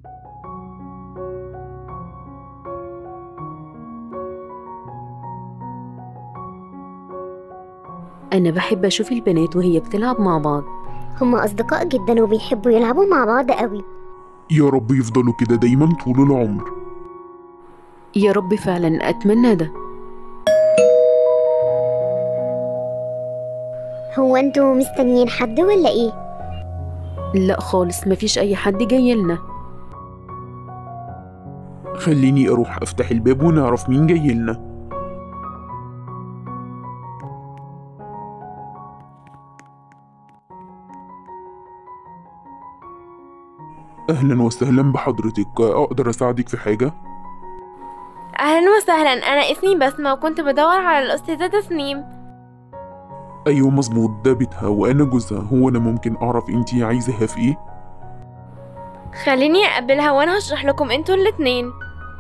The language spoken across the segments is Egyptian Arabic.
أنا بحب أشوف البنات وهي بتلعب مع بعض هما أصدقاء جدا وبيحبوا يلعبوا مع بعض قوي يا رب يفضلوا كده دايما طول العمر يا رب فعلا أتمنى ده هو انتوا مستنيين حد ولا ايه؟ لا خالص مفيش أي حد جاي لنا خليني أروح أفتح الباب ونعرف مين جاي لنا أهلا وسهلا بحضرتك أقدر أساعدك في حاجة؟ أهلا وسهلا أنا اسمي بسمة وكنت بدور على الأستاذة تسنيم أيوة مظبوط ده بيتها وأنا جوزها هو أنا ممكن أعرف أنتي عايزاها في إيه؟ خليني أقابلها وأنا هشرح لكم انتوا الاتنين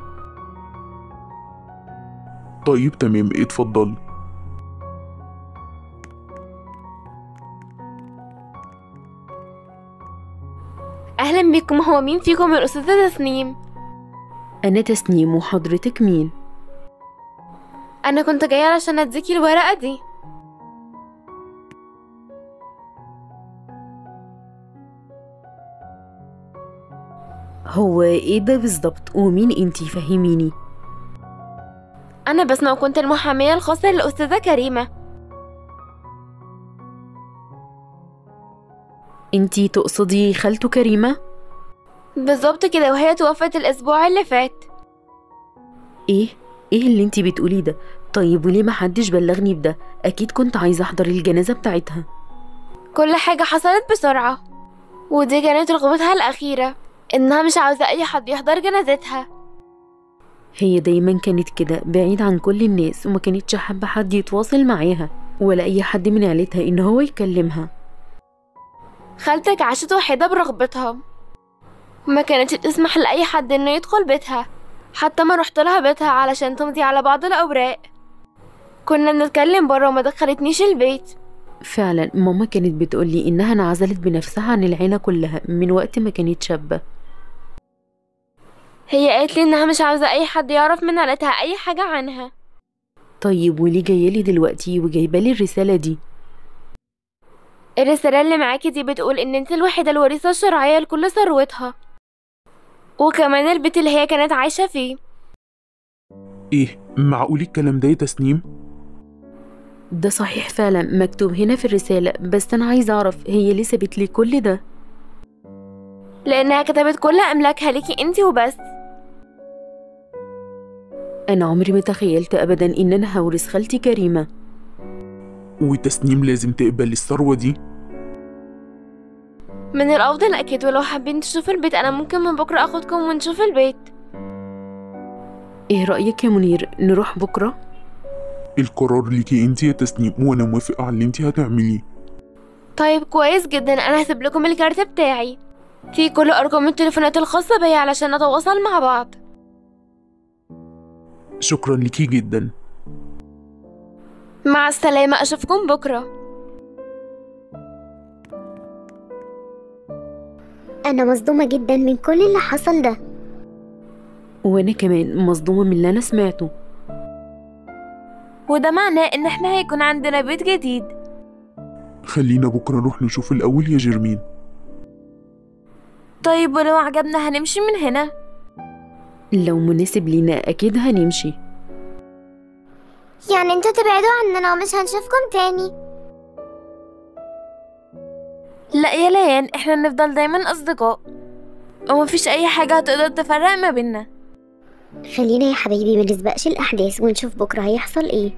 طيب تمام اتفضل أهلا بكم هو مين فيكم الأستاذة تسنيم؟ أنا تسنيم وحضرتك مين؟ أنا كنت جاية علشان أديكي الورقة دي هو إيه ده بالظبط ومين انتي فهميني أنا بسمة وكنت المحامية الخاصة للأستاذة كريمة انتي تقصدي خالته كريمة؟ بالظبط كده وهي توفت الأسبوع اللي فات ايه ايه اللي انتي بتقوليه ده طيب وليه محدش بلغني بده اكيد كنت عايزه احضر الجنازه بتاعتها كل حاجة حصلت بسرعة ودي كانت رغبتها الأخيرة إنها مش عاوزة أي حد يحضر جنازتها هي دايما كانت كده بعيد عن كل الناس وما كانتش حابه حد يتواصل معاها ولا اي حد من عيلتها ان هو يكلمها خالتك عاشت وحيدة برغبتها ما كانتش تسمح لأي حد إنه يدخل بيتها حتى ما رحت لها بيتها علشان تمضي على بعض الأوراق كنا بنتكلم برا وما دخلتنيش البيت فعلا ماما كانت بتقولي انها انعزلت بنفسها عن العيله كلها من وقت ما كانت شابه هي قالت لي إنها مش عاوزة أي حد يعرف من عيلتها أي حاجة عنها طيب وليه جايالي دلوقتي وجايبالي الرساله دي الرسالة اللي معاكي دي بتقول إن انت الوحيدة الوريثة الشرعية لكل ثروتها وكمان البيت اللي هي كانت عايشة فيه إيه معقول الكلام ده يا تسنيم؟ ده صحيح فعلا مكتوب هنا في الرساله بس انا عايزه اعرف هي ليه سابت لي كل ده لأنها كتبت كل أملاكها ليكي انت وبس انا عمري ما تخيلت ابدا ان انا هورث خالتي كريمه وتسنيم لازم تقبل الثروة دي من الأفضل أكيد ولو حابين تشوفوا البيت أنا ممكن من بكرة أخدكم ونشوف البيت ايه رايك يا منير نروح بكره القرار ليكي انتي يا تسنيم وأنا موافق على اللي انتي هتعمليه طيب كويس جدا أنا هسيب لكم الكارت بتاعي في كل أرقام التليفونات الخاصة بيا علشان نتواصل مع بعض شكرا ليكي جدا مع السلامة أشوفكم بكرة أنا مصدومة جدا من كل اللي حصل ده وانا كمان مصدومه من اللي انا سمعته وده معناه إن احنا هيكون عندنا بيت جديد خلينا بكرة نروح نشوف الأول يا جرمين طيب ولو عجبنا هنمشي من هنا لو مناسب لينا اكيد هنمشي يعني انتوا تبعدوا عننا ومش هنشوفكم تاني لا يا ليان احنا نفضل دايما أصدقاء ومفيش أي حاجة هتقدر تفرق ما بينا خلينا يا حبيبي ما نسبقش الأحداث ونشوف بكرة هيحصل ايه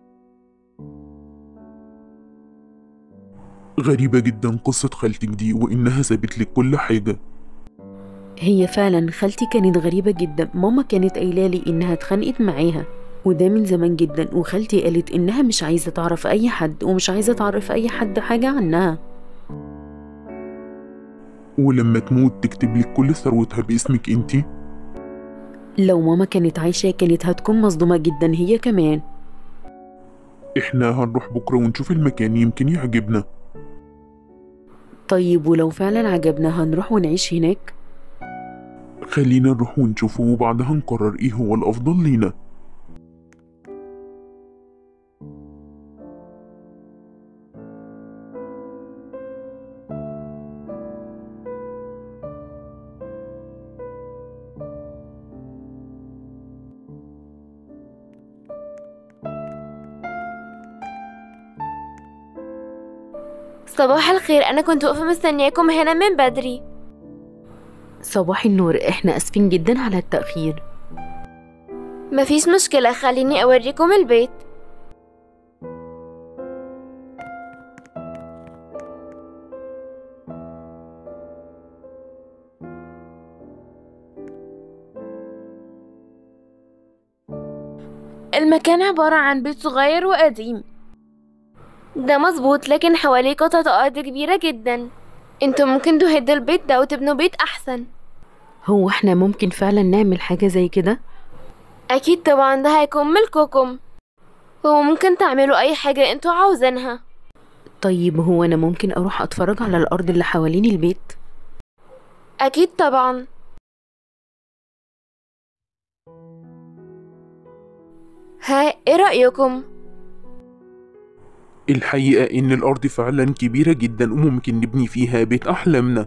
غريبة جدا قصة خالتك دي وإنها سابت لك كل حاجة هي فعلا خالتي كانت غريبة جدا ماما كانت قايلة لي إنها اتخانقت معاها وده من زمان جدا وخالتي قالت إنها مش عايزة تعرف أي حد ومش عايزة تعرف أي حد حاجة عنها ولما تموت تكتب لك كل ثروتها باسمك انتي لو ماما كانت عايشة كانت هتكون مصدومة جدا هي كمان احنا هنروح بكرة ونشوف المكان يمكن يعجبنا طيب ولو فعلا عجبنا هنروح ونعيش هناك خلينا نروح ونشوفه وبعدها نقرر ايه هو الافضل لينا صباح الخير أنا كنت واقفة مستنياكم هنا من بدري صباح النور احنا اسفين جدا على التأخير مفيش مشكلة خليني أوريكم البيت المكان عبارة عن بيت صغير وقديم ده مظبوط لكن حواليه قطعة أرض كبيرة جدا انتوا ممكن تهدوا البيت ده وتبنوا بيت أحسن هو احنا ممكن فعلا نعمل حاجة زي كده أكيد طبعا ده هيكون ملككم وممكن تعملوا أي حاجة انتوا عاوزينها طيب هو انا ممكن اروح اتفرج على الارض اللي حوالين البيت أكيد طبعا ها ايه رأيكم؟ الحقيقة ان الارض فعلا كبيرة جدا وممكن نبني فيها بيت احلامنا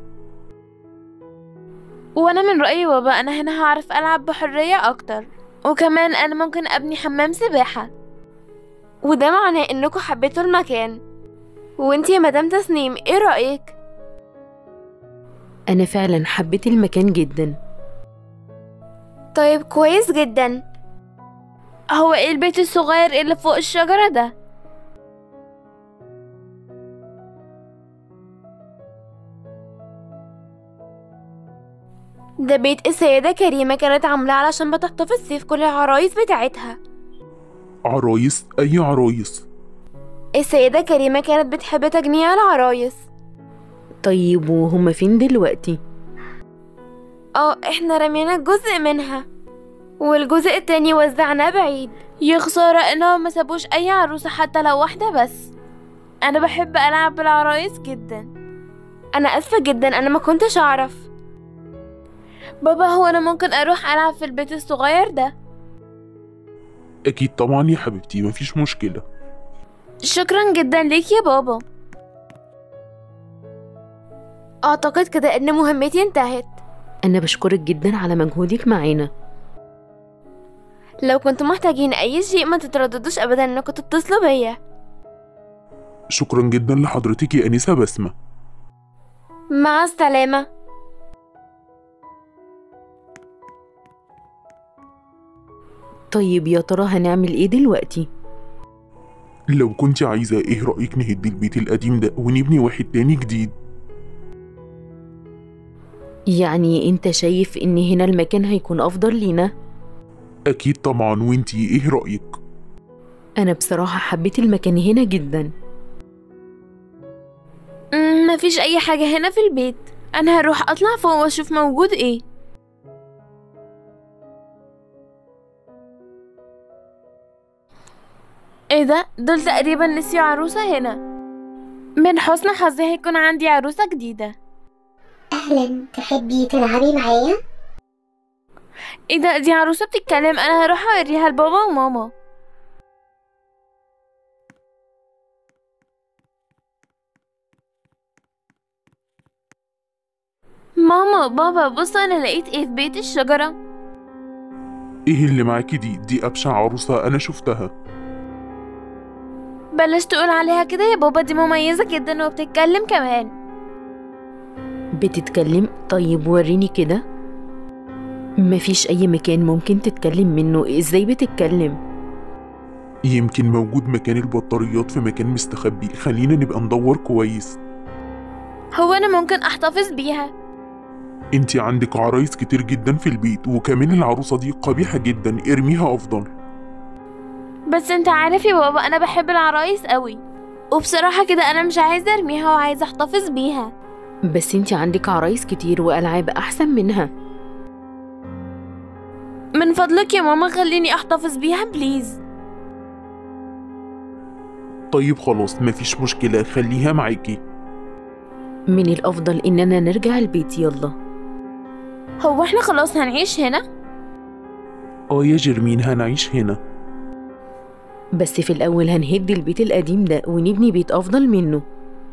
وانا من رأيي بابا انا هنا هعرف العب بحرية اكتر وكمان انا ممكن ابني حمام سباحة وده معناه انكم حبيتوا المكان وانتي يا مدام تسنيم ايه رأيك؟ انا فعلا حبيت المكان جدا طيب كويس جدا هو ايه البيت الصغير اللي فوق الشجرة ده؟ ده بيت السيدة كريمة كانت عاملاه علشان بتحتفظ فيه في كل العرايس بتاعتها عرايس اي عرايس السيدة كريمة كانت بتحب تجميع العرايس طيب وهما فين دلوقتي اه احنا رمينا جزء منها والجزء التاني وزعناه بعيد يا خسارة انهم ما سابوش اي عروسة حتى لو واحدة بس انا بحب العب بالعرايس جدا انا اسفة جدا انا ما كنتش اعرف بابا هو انا ممكن اروح العب في البيت الصغير ده اكيد طبعا يا حبيبتي مفيش مشكلة شكرا جدا ليك يا بابا اعتقد كده ان مهمتي انتهت انا بشكرك جدا على مجهودك معانا لو كنتم محتاجين اي شيء ما تترددوش ابدا انكم تتصلوا بيا شكرا جدا لحضرتك يا انسة بسمة مع السلامة طيب يا ترى هنعمل ايه دلوقتي لو كنت عايزة ايه رأيك نهد البيت القديم ده ونبني واحد تاني جديد يعني انت شايف ان هنا المكان هيكون افضل لينا اكيد طبعا وانتي ايه رأيك انا بصراحة حبيت المكان هنا جدا مم، مفيش اي حاجة هنا في البيت انا هروح اطلع فوق واشوف موجود ايه ايه ده دول تقريبا نسيوا عروسة هنا من حسن حظي هيكون عندي عروسة جديدة أهلا تحبي تلعبي معايا؟ ايه ده دي عروسة بتتكلم انا هروح اوريها لبابا وماما ماما بابا بصوا انا لقيت ايه في بيت الشجرة ايه اللي معاكي دي دي ابشع عروسة انا شفتها بلاش تقول عليها كده يا بابا دي مميزة جدا وبتتكلم كمان بتتكلم طيب وريني كده مفيش اي مكان ممكن تتكلم منه ازاي بتتكلم يمكن موجود مكان البطاريات في مكان مستخبي خلينا نبقى ندور كويس هو انا ممكن احتفظ بيها انتي عندك عرايس كتير جدا في البيت وكمان العروسة دي قبيحة جدا ارميها افضل بس انت عارف يا بابا انا بحب العرايس قوي وبصراحة كده انا مش عايزة ارميها وعايزة احتفظ بيها بس انت عندك عرايس كتير والعاب احسن منها من فضلك يا ماما خليني احتفظ بيها بليز طيب خلاص مفيش مشكلة خليها معاكي من الافضل اننا نرجع البيت يلا هو احنا خلاص هنعيش هنا اه يا جرمين هنعيش هنا بس في الأول هنهد البيت القديم ده ونبني بيت أفضل منه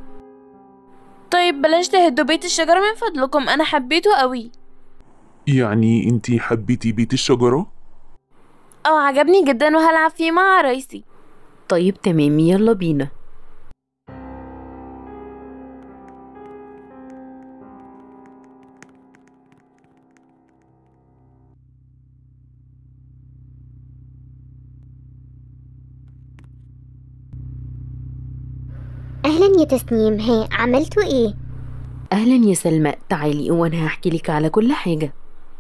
طيب بلاش تهدوا بيت الشجرة من فضلكم انا حبيته قوي يعني انتي حبيتي بيت الشجرة؟ اه عجبني جدا وهلعب فيه مع عرايسي طيب تمام يلا بينا اهلا يا تسنيم ها عملتوا ايه أهلا يا سلمى تعالي وأنا هحكي لك على كل حاجة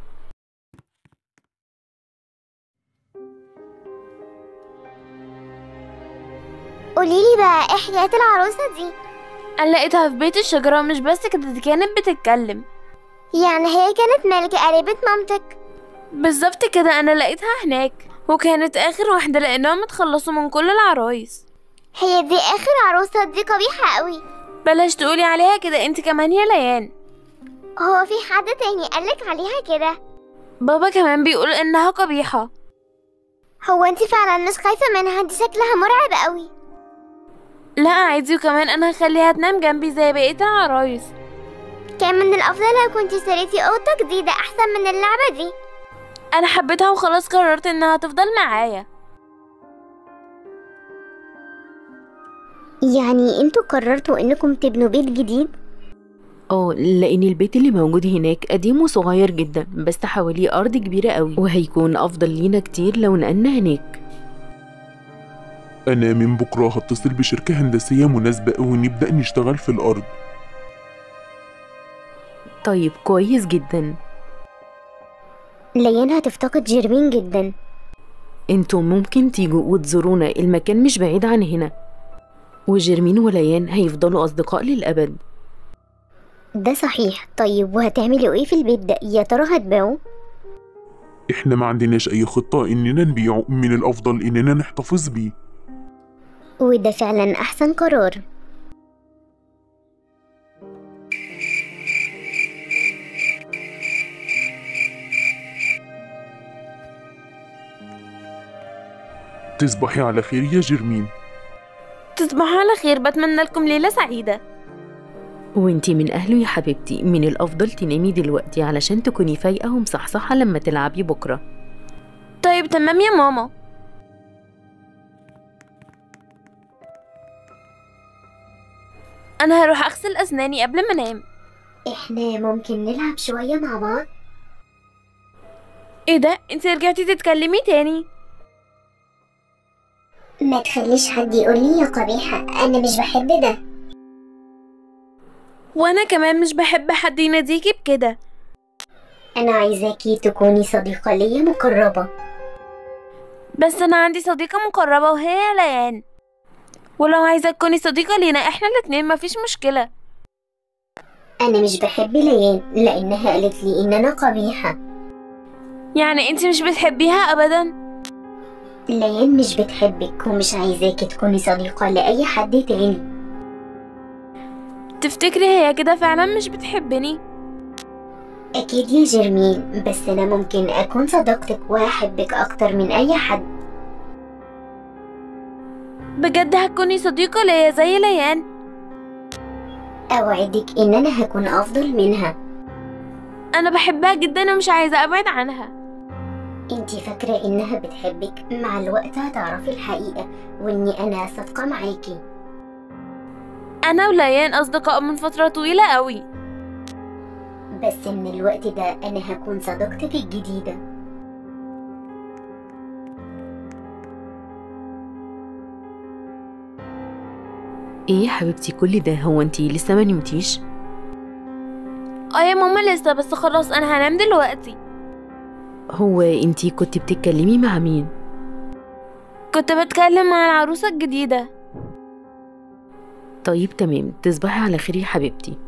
قوليلي بقى ايه حكايه العروسه دي انا لقيتها في بيت الشجرة مش بس كده دي كانت بتتكلم يعني هي كانت ملك قريبة مامتك بالظبط كده انا لقيتها هناك وكانت اخر واحدة لانهم اتخلصوا من كل العرايس هي دي اخر عروسه دي قبيحه قوي بلاش تقولي عليها كده انت كمان يا ليان هو في حد تاني قالك عليها كده بابا كمان بيقول انها قبيحة هو انت فعلا مش خايفه منها دي شكلها مرعب قوي لا عادي وكمان انا هخليها تنام جنبي زي بقية العرايس كان من الافضل لو كنت اشتريتي قطه جديده احسن من اللعبه دي انا حبيتها وخلاص قررت انها تفضل معايا يعني انتوا قررتوا انكم تبنوا بيت جديد اه لأن البيت اللي موجود هناك قديم وصغير جدا بس حواليه أرض كبيرة قوي وهيكون أفضل لينا كتير لو نقلنا هناك أنا من بكرة هتصل بشركة هندسية مناسبة ونبدأ نشتغل في الأرض طيب كويس جدا ليان هتفتقد جيرمين جدا انتوا ممكن تيجوا وتزورونا المكان مش بعيد عن هنا وجيرمين وليان هيفضلوا أصدقاء للأبد ده صحيح طيب وهتعملوا ايه في البيت ده يا ترى هتبيعوه إحنا ما عندناش أي خطة إننا نبيعه من الأفضل إننا نحتفظ بيه وده فعلا احسن قرار تصبحي على خير يا جرمين تصبحوا على خير بتمنى لكم ليلة سعيدة وانتي من أهله يا حبيبتي من الأفضل تنامي دلوقتي علشان تكوني فايقة ومصحصحة لما تلعبي بكرة طيب تمام يا ماما انا هروح اغسل اسناني قبل ما انام احنا ممكن نلعب شويه مع بعض ايه ده انت رجعتي تتكلمي تاني ما تخليش حد يقولي يا قبيحه انا مش بحب ده وانا كمان مش بحب حد يناديكي بكده انا عايزاكي تكوني صديقه ليا مقربه بس انا عندي صديقة مقربة وهي ليان ولو عايزة تكوني صديقة لينا احنا الاتنين مفيش مشكلة انا مش بحب ليان لانها قالت لي ان انا قبيحه يعني انت مش بتحبيها ابدا ليان مش بتحبك ومش عايزاكي تكوني صديقه لاي حد تاني تفتكري هي كده فعلا مش بتحبني اكيد يا جرمين بس انا ممكن اكون صديقتك واحبك اكتر من اي حد بجد هتكوني صديقة ليا زي ليان اوعدك ان انا هكون افضل منها انا بحبها جدا ومش عايزة ابعد عنها انتي فاكرة انها بتحبك مع الوقت هتعرفي الحقيقة واني انا صادقة معاكي انا وليان اصدقاء من فترة طويلة قوي بس من الوقت ده انا هكون صديقتك الجديدة ايه يا حبيبتي كل ده هو انتي لسه ما نمتيش اه يا ماما لسه بس خلاص انا هنام دلوقتي هو انتي كنت بتتكلمي مع مين كنت بتكلم مع العروسة الجديدة طيب تمام تصبحي على خير يا حبيبتي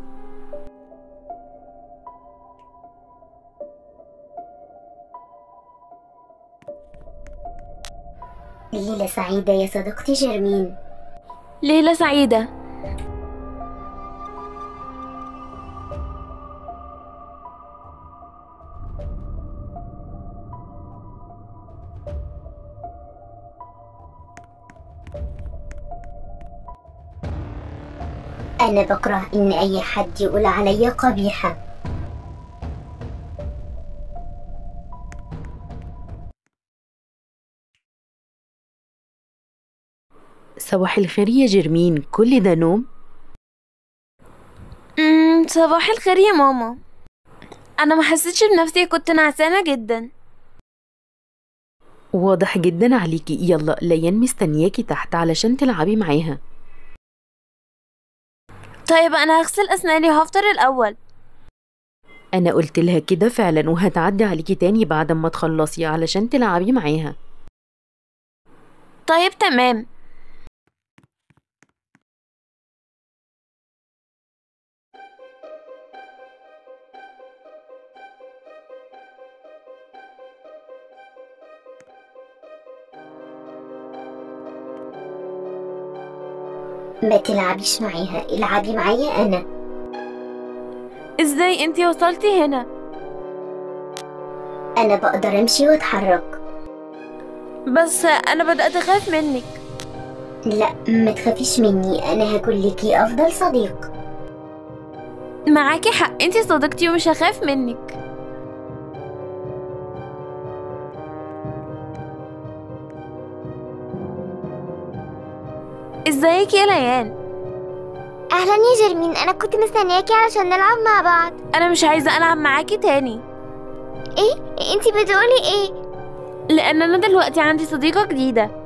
ليلة سعيدة يا صديقتي جرمين ليلة سعيدة أنا بكره إن أي حد يقول عليا قبيحة صباح الخير يا جرمين كل ده نوم امم صباح الخير يا ماما انا ما حسيتش بنفسي كنت نعسانه جدا واضح جدا عليكي يلا ليان مستنياكي تحت علشان تلعبي معاها طيب انا هغسل اسناني وهفطر الاول انا قلت لها كده فعلا وهتعدي عليكي تاني بعد ما تخلصي علشان تلعبي معاها طيب تمام ما تلعبيش معاها العبي معايا أنا ازاي انتي وصلتي هنا أنا بقدر أمشي وأتحرك بس انا بدأت اخاف منك لا ما تخافيش مني أنا هكون ليكي أفضل صديق معاكي حق انتي صديقتي ومش هخاف منك ازيك يا ليان اهلا يا جرمين انا كنت مستنياكي علشان نلعب مع بعض انا مش عايزه العب معاكي تاني ايه انتي بتقولي ايه لان انا دلوقتي عندي صديقه جديده